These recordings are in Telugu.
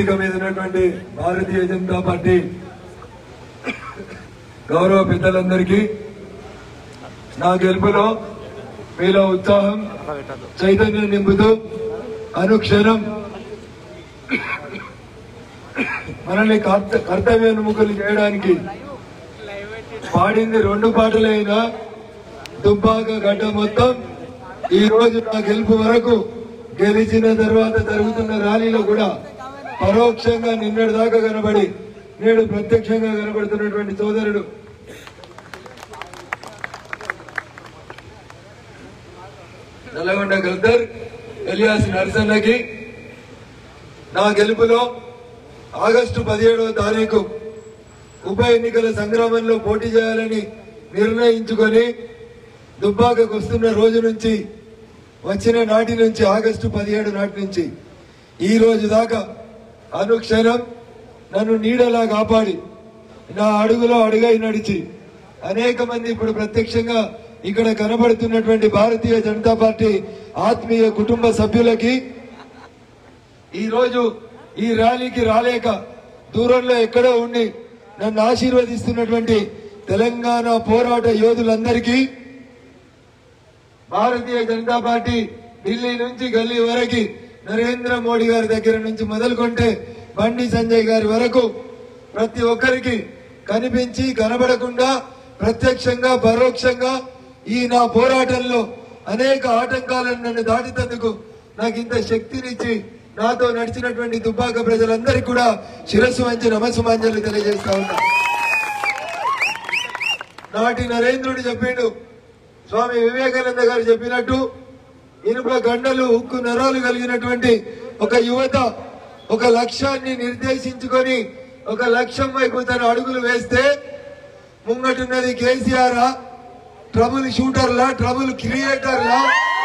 వేదిక మీద ఉన్నటువంటి భారతీయ జనతా పార్టీ గౌరవ పెద్దలందరికీ నా గెలుపులో మీలో ఉత్సాహం చైతన్యం నింపుతూ అనుక్షణం మనల్ని కర్త కర్తవ్యోన్ముఖులు చేయడానికి పాడింది రెండు పాటలైనా దుబ్బాక గడ్డ మొత్తం ఈ రోజు నా గెలుపు వరకు గెలిచిన తర్వాత జరుగుతున్న ర్యాలీలో కూడా పరోక్షంగా నిన్నటి దాకా కనబడి నేడు ప్రత్యక్షంగా కనబడుతున్నటువంటి సోదరుడు నల్లగొండ గద్దర్ ఎలియాస్ నరసన్నకి నా గెలుపులో ఆగస్టు పదిహేడవ తారీఖు ఉప ఎన్నికల సంగ్రామంలో పోటీ చేయాలని నిర్ణయించుకొని దుబ్బాకకు వస్తున్న రోజు నుంచి వచ్చిన నాటి నుంచి ఆగస్టు పదిహేడు నాటి నుంచి ఈ రోజు దాకా అనుక్షణం నన్ను నీడలా కాపాడి నా అడుగులో అడుగై నడిచి అనేక మంది ఇప్పుడు ప్రత్యక్షంగా ఇక్కడ కనబడుతున్నటువంటి భారతీయ జనతా పార్టీ ఆత్మీయ కుటుంబ సభ్యులకి ఈ రోజు ఈ ర్యాలీకి రాలేక దూరంలో ఎక్కడో ఉండి నన్ను ఆశీర్వదిస్తున్నటువంటి తెలంగాణ పోరాట యోధులందరికీ భారతీయ జనతా పార్టీ ఢిల్లీ నుంచి గల్లీ వరకు నరేంద్ర మోడీ గారి దగ్గర నుంచి మొదలుకొంటే బండి సంజయ్ గారి వరకు ప్రతి ఒక్కరికి కనిపించి కనబడకుండా ప్రత్యక్షంగా పరోక్షంగా ఈ నా పోరాటంలో అనేక ఆటంకాలను నన్ను దాటినందుకు నాకు ఇంత శక్తినిచ్చి నాతో నడిచినటువంటి దుబ్బాక ప్రజలందరికీ కూడా శిరస్సు వంచి నమస్సుమాంజలి తెలియజేస్తా ఉన్నా నాటి నరేంద్రుడు చెప్పిండు స్వామి వివేకానంద గారు చెప్పినట్టు ఇనుప గండలు ఉక్కు నరాలు కలిగినటువంటి ఒక యువత ఒక లక్ష్యాన్ని నిర్దేశించుకొని ఒక లక్ష్యం వైపు తన అడుగులు వేస్తే ముంగటున్నది కేసీఆర్ ట్రబుల్ షూటర్లా ట్రబుల్ క్రియేటర్లా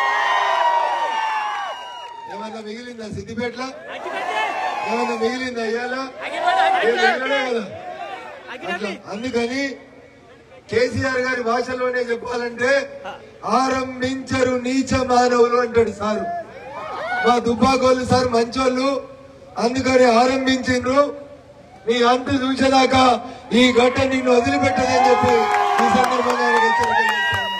ఏమన్నా మిగిలిందా సిద్దిపేటలో ఏమన్నా మిగిలిందా ఇయ్యాలా ఏం మిగలనే కదా అట్లా అందుకని కేసీఆర్ గారి భాషలోనే చెప్పాలంటే ఆరంభించరు నీచ మానవులు అంటాడు సారు మా దుబ్బాకోళ్ళు సార్ మంచోళ్ళు అందుకని ఆరంభించిండ్రు నీ అంతు చూసేదాకా ఈ గడ్డ నిన్ను వదిలిపెట్టదని చెప్పి ఈ సందర్భంగా నేను హెచ్చరిక చేస్తాను.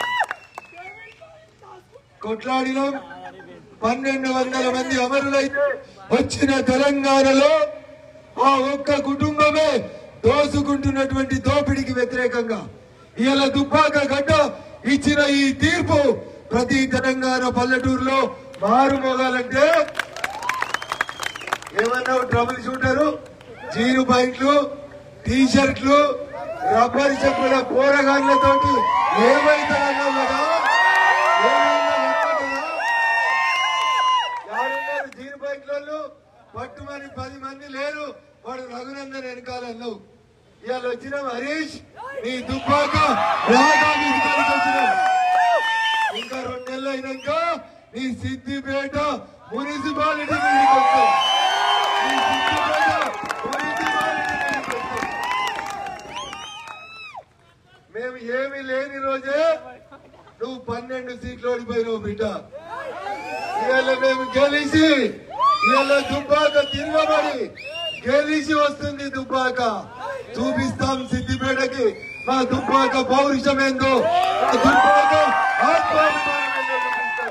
కొట్లాడినాం పన్నెండు వందల మంది అమరులైతే వచ్చిన తెలంగాణలో ఆ ఒక్క కుటుంబమే దోసుకుంటున్నటువంటి దోపిడికి వ్యతిరేకంగా ఇవాళ దుబ్బాక గడ్డ ఇచ్చిన ఈ తీర్పు ప్రతి తెలంగాణ పల్లెటూరులో మారు మోగాలంటే ఏమన్నావు ట్రబుల్ షూటరు జీరో పాయింట్లు టీ షర్ట్లు రబ్బర్ చెప్పుల పోరగాళ్ళతోటి ఏమైతుందన్నావు కదా ఏమైందో చెప్పగలరా? ఎవరున్నారు జీరో పాయింట్లలో పట్టుమని పది మంది లేరు వాడు రఘునందన్ వెనకాలన్నావు ఇవాళ వచ్చిన హరీష్ నీ దుబ్బాక రాగా మీదకి వచ్చినావు ఇంకా రెండు నెలలు అయినాక నీ సిద్దిపేట మున్సిపాలిటీ మీదకి వస్తావు నీ సిద్దిపేట మున్సిపాలిటీ మీదకి వస్తావు మేము ఏమీ లేని రోజే నువ్వు పన్నెండు సీట్లు ఓడిపోయినావు బిడ్డ ఇవాళ మేము గెలిచి ఇవాళ దుబ్బాక తిరగబడి గెలిచి వస్తుంది దుబ్బాక చూపిస్తాం సిద్దిపేటకి మా దుబ్బాక పౌరుషం ఏందో మా దుబ్బాక ఆత్మాభిమానం ఏందో చూపిస్తాం.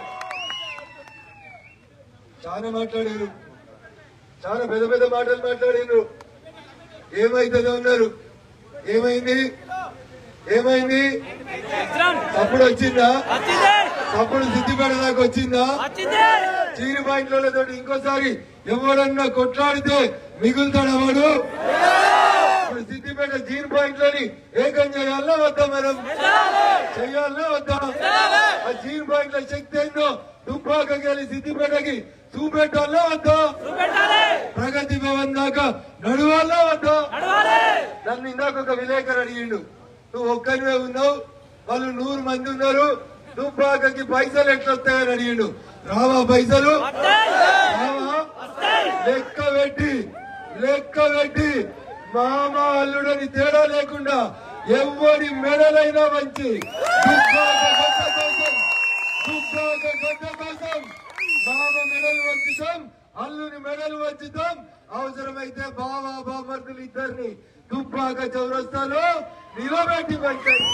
చాలా మాట్లాడారు చాలా పెద్ద పెద్ద మాటలు మాట్లాడారు ఏమైతుందో ఉన్నారు ఏమైంది ఏమైంది అప్పుడు వచ్చిందా అప్పుడు సిద్దిపేట దాకా వచ్చిందా చీరి పాయింట్లతో ఇంకోసారి ఎవడన్నా కొట్లాడితే మిగులుతాడు ఎవడు ఇప్పుడు సిద్దిపేట జీన్ పాయింట్లని ఏకం చేయాలన్నా వద్దా మనం చెయ్యాలన్నా వద్దా ఆ జీన్ పాయింట్ల శక్తి ఏందో దుబ్బాకకి వెళ్ళి సిద్దిపేటకి చూపెట్టాలన్నా వద్దా ప్రగతి భవన్ దాకా నడవాలన్నా వద్దా నన్ను ఇందాక ఒక విలేకరు అడిగిండు నువ్వు ఒక్కరివే ఉన్నావు వాళ్ళు నూరు మంది ఉన్నారు దుబ్బాకకి పైసలు ఎట్లా వస్తాయని అడిగిండు రావా పైసలు రావా లెక్క పెట్టి లెక్క పెట్టి మామ అల్లుడని తేడా లేకుండా ఎవడి మెడలైనా మంచి దుబ్బాక గడ్డ కోసం దుబ్బాక గడ్డ కోసం మామ మెడలు వంచుతాం అల్లుని మెడలు వచ్చుతాం అవసరమైతే బావా బామర్దులు ఇద్దరిని దుబ్బాక చౌరస్తాలో నిలబెట్టి పంచాయతీ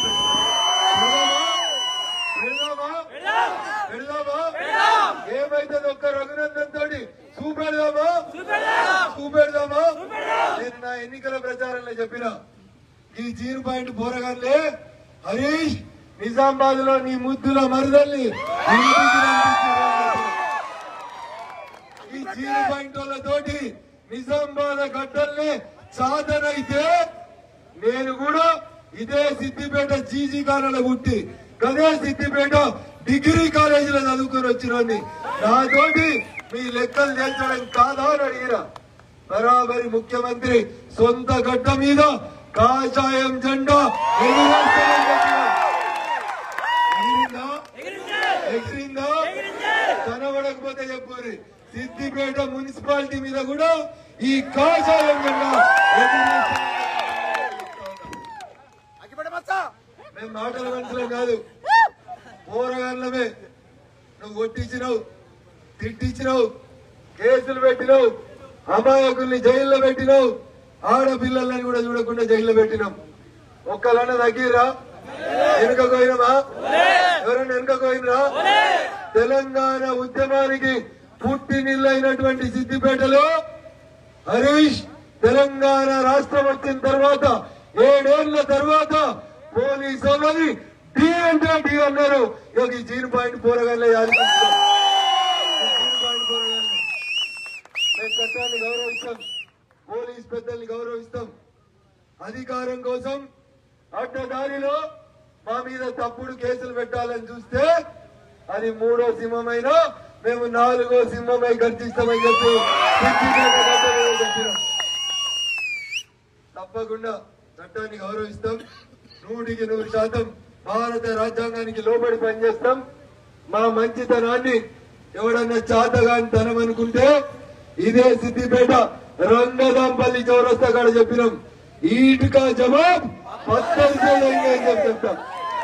పెడదామా? పెడదామా? ఏమైతుంది ఒక్క రఘునందన్ తోటి చూపెడదామా చూపెడదామా నేను నా ఎన్నికల ప్రచారంలో చెప్పిన ఈ జీరో పాయింట్ పోరగాన్లే హరీష్ నిజామాబాద్ లో నీ ముద్దుల మరదల్ని ఇంటికి పంపించారని చెప్పిన. ఈ జీరో పాయింట్ తోటి నిజామాబాద్ గడ్డల్ని సాధనైతే నేను కూడా ఇదే సిద్దిపేట జీజీ కాలంలో పుట్టి గదే సిద్దిపేట డిగ్రీ కాలేజీలో చదువుకొని వచ్చినోని నాతోటి మీ లెక్కలు చేర్చడం కాదా అని అడిగిరా బరాబరి ముఖ్యమంత్రి సొంత గడ్డ మీద కాషాయం జెండా ఎగురేస్తానని చెప్పిన. ఎగిరిందా ఎగిరిందా కనబడకపోతే చెప్పురి సిద్దిపేట మున్సిపాలిటీ మీద కూడా ఈ కాషాయం జెండా ఎగురేస్తానని మేము మాటల మనుషులం కాదు పోరగాళ్ళమే నువ్వు కొట్టించినావు తిట్టించినావు కేసులు పెట్టినావు అమాయకుల్ని జైల్లో పెట్టినావు ఆడపిల్లలని కూడా చూడకుండా జైల్లో పెట్టినాం ఒక్కలన్న తగ్గిరా వెనుక పోయినమా ఎవరన్నా వెనుక పోయినరా తెలంగాణ ఉద్యమానికి పుట్టినిల్లైనటువంటి సిద్దిపేటలో హరీష్ తెలంగాణ రాష్ట్రం వచ్చిన తర్వాత ఏడేళ్ల తర్వాత పోలీసు వాళ్ళని డి అంటే డి అన్నారు ఇక ఈ జీరో పాయింట్ పోరగానే మేము చట్టాన్ని గౌరవిస్తాం పోలీస్ పెద్దల్ని గౌరవిస్తాం అధికారం కోసం అడ్డదారిలో మా మీద తప్పుడు కేసులు పెట్టాలని చూస్తే అది మూడో సింహమైనా మేము నాలుగో సింహమై గర్జిస్తామని చెప్పి సిద్దిపేట గడ్డ మీద చెప్పినాం తప్పకుండా చట్టాన్ని గౌరవిస్తాం నూటికి నూరు శాతం భారత రాజ్యాంగానికి లోబడి పనిచేస్తాం మా మంచితనాన్ని ఎవడన్నా చాతగాని తనం అనుకుంటే ఇదే సిద్దిపేట రంగదాంపల్లి చౌరస్తా కాడ చెప్పినాం ఈటుకా జవాబ్ పత్తలు చేయండి అని చెప్పి చెప్తాం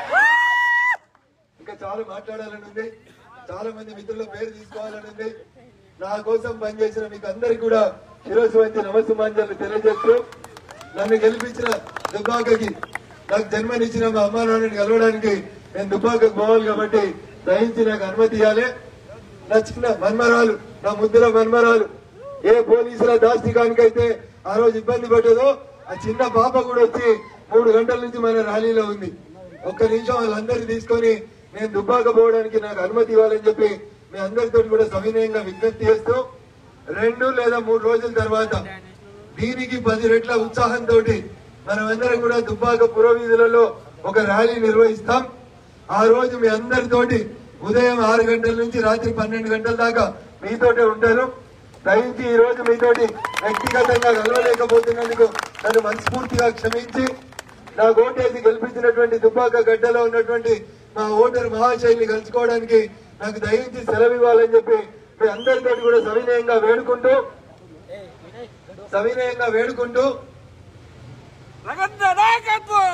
ఇంకా చాలా మాట్లాడాలని ఉంది చాలా మంది మిత్రుల పేరు తీసుకోవాలని ఉంది నా కోసం పనిచేసిన మీకు అందరికి కూడా శిరోసు వంచి నమస్సుమాంజలు తెలియజేస్తూ నన్ను గెలిపించిన దుబ్బాకకి నాకు జన్మనిచ్చిన మా అమ్మా నాన్నని కలవడానికి నేను దుబ్బాకకు పోవాలి కాబట్టి దయించి నాకు అనుమతి ఇవ్వాలి నా చిన్న మన్మరాలు నా ముద్దుల మన్మరాలు ఏ పోలీసుల దాస్తికానికైతే ఆ రోజు ఇబ్బంది పడ్డదో ఆ చిన్న పాప కూడా వచ్చి మూడు గంటల నుంచి మన ర్యాలీలో ఉంది ఒక్క నిమిషం వాళ్ళందరినీ తీసుకొని నేను దుబ్బాక పోవడానికి నాకు అనుమతి ఇవ్వాలని చెప్పి మీ అందరితో కూడా సవినయంగా విజ్ఞప్తి చేస్తూ రెండు లేదా మూడు రోజుల తర్వాత దీనికి పది రెట్ల ఉత్సాహంతో మనమందరం కూడా దుబ్బాక పురవీధులలో ఒక ర్యాలీ నిర్వహిస్తాం ఆ రోజు మీ అందరితోటి ఉదయం ఆరు గంటల నుంచి రాత్రి పన్నెండు గంటల దాకా మీతోటే ఉంటారు దయించి ఈ రోజు మీతోటి వ్యక్తిగతంగా కలవలేకపోతున్నందుకు నన్ను మనస్ఫూర్తిగా క్షమించి నా ఓటేసి గెలిపించినటువంటి దుబ్బాక గడ్డలో ఉన్నటువంటి మా ఓటరు మహాశైలిని కలుసుకోవడానికి నాకు దయించి సెలవు ఇవ్వాలని చెప్పి మీ అందరితో కూడా సవినయంగా వేడుకుంటూ సవినయంగా వేడుకుంటూ రగన్న నాయకత్వం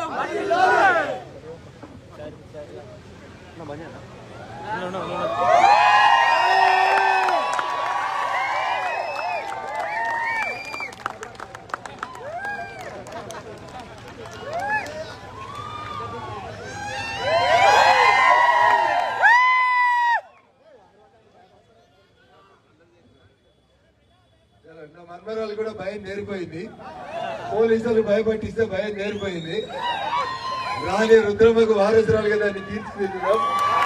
నా మన్మరాలు కూడా భయం నేరిపోయింది పోలీసులు భయపట్టిస్తే భయం నేరిపోయింది రాణి రుద్రమ్మకు వారసురాలుగా దాన్ని తీర్చిదిద్దుదాం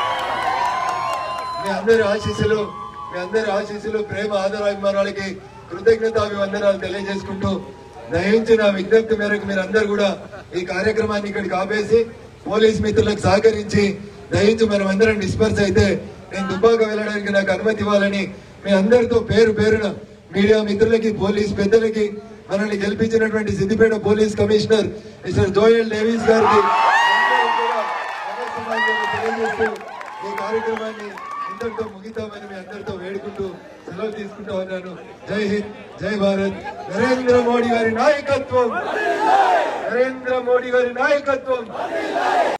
మీ అందరి ఆశీస్సులు మీ అందరి ఆశీస్సులు ప్రేమ ఆదరాభిమానాలకి కృతజ్ఞతాభివందనాలు తెలియజేసుకుంటూ దయించి నా విజ్ఞప్తి మేరకు మీరందరూ కూడా ఈ కార్యక్రమాన్ని ఇక్కడికి ఆపేసి పోలీస్ మిత్రులకు సహకరించి దయించి మనం అందరం డిస్పర్స్ అయితే నేను దుబ్బాక వెళ్ళడానికి నాకు అనుమతి ఇవ్వాలని మీ అందరితో పేరు పేరున మీడియా మిత్రులకి పోలీస్ పెద్దలకి మనల్ని గెలిపించినటువంటి Siddipet police commissioner mister Joel Davis గారికి అందరికీ కూడా నమస్సుమాంజలి తెలియజేస్తూ ఈ కార్యక్రమాన్ని ఇంతటితో ముగితామని మీ అందరితో వేడుకుంటూ సెలవు తీసుకుంటా ఉన్నాను జై హింద్ జై భారత్ నరేంద్ర మోడీ గారి నాయకత్వం నరేంద్ర మోడీ గారి నాయకత్వం